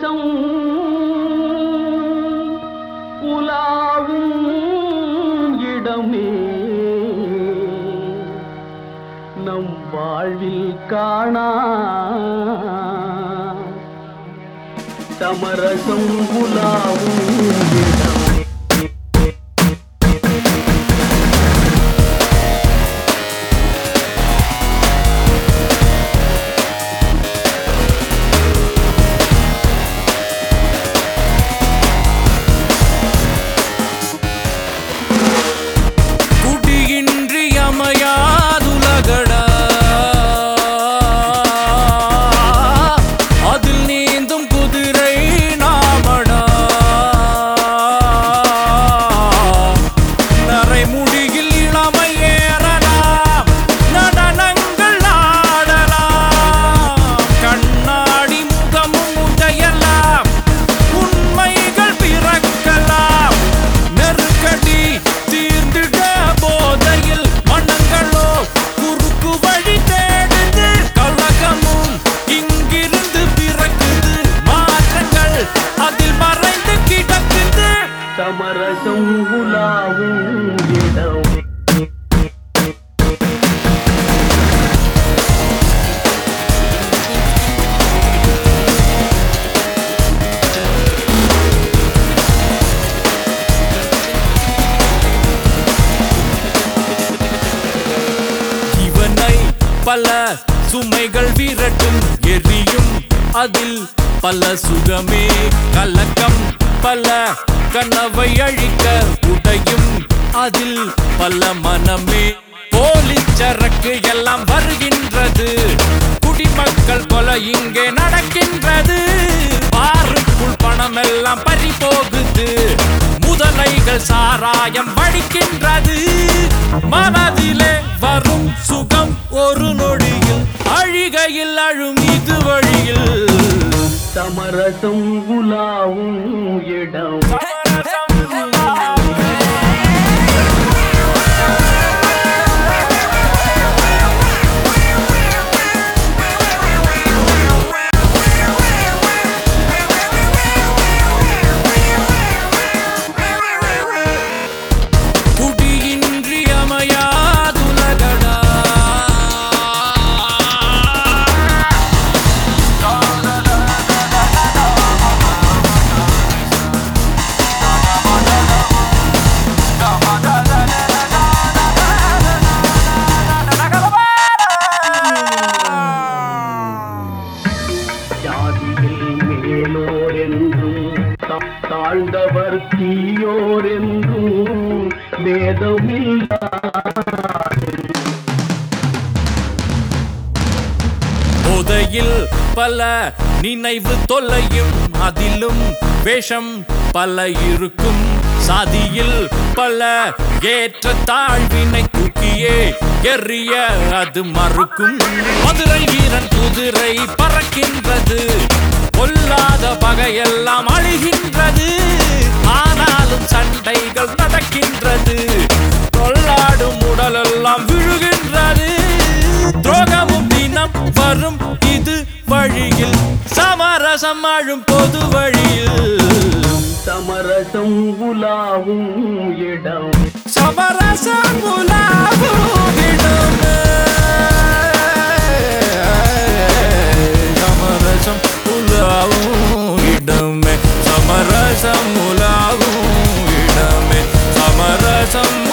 சமரசம் உலாவும் இடமே நம் வாழ்வில் காணா சமரசம் உலாவும் இடமே குடியின்றி அமையாதுலகடா அதில் நீந்தும் குதிரை நாமடா நரைமுடியில் இளமை ஏறலாம் நடனங்கள் ஆடலாம் கண்ணாடி முகமும் உடையலாம் உண்மைகள் பிறக்கலாம் நெருக்கடி தீர்ந்திட போதையில் மனங்களோ குறுக்கு வழி தேடுது கலகமும் இங்கிருந்து பிறக்குது மாற்றங்கள் அதில் மறைந்து கிடக்குது சமரசம் உலாவும் இடமே இவனை பல சுமைகள் விரட்டும் எரியும் அதில் பல சுகமே கலக்கம் பல கனவை அழிக்க உடையும் அதில் பல மனமே போலி சரக்கு எல்லாம் வருகின்றது குடிமக்கள் கொலை இங்கே நடக்கின்றது பாருக்குள் பணம் எல்லாம் பறி போகுது முதலைகள் சாராயம் வடிக்கின்றது மனதிலே வரும் சுகம் ஒரு நொடியில் அழிகையில் அழும் இது வழியில் சமரசம் உலாவும் இடம் குடியின்றி அமையாதுலகடா ஜாதியில் மேலோர் என்றும் தா- தாழ்ந்தவர் தீயோர் என்றும் வேதமில்லா போதையில் பல நினைவு தொல்லையும் அதிலும் வேஷம் பல இருக்கும் சாதியில் பல ஏற்ற தாழ்வினை தூக்கியே எறிய அது மறுக்கும் மதுரை வீரன் குதிரை பறக்கின்றது பொல்லாத பகையெல்லாம் அழிகின்றது ஆனாலும் சண்டைகள் நடக்கின்றது கொள்ளாடும் உடலெல்லாம் விழுகின்றது துரோகமும் தினம் வரும் இது வழியில் சமரசம் அழும் பொது வழியில் சமரசம் உலாவும் இடம் சமரசம் உலாவும் இடமே. சமரசம் உலாவும் இடமே சமரசம் உலாவும் இடமே சமரசம்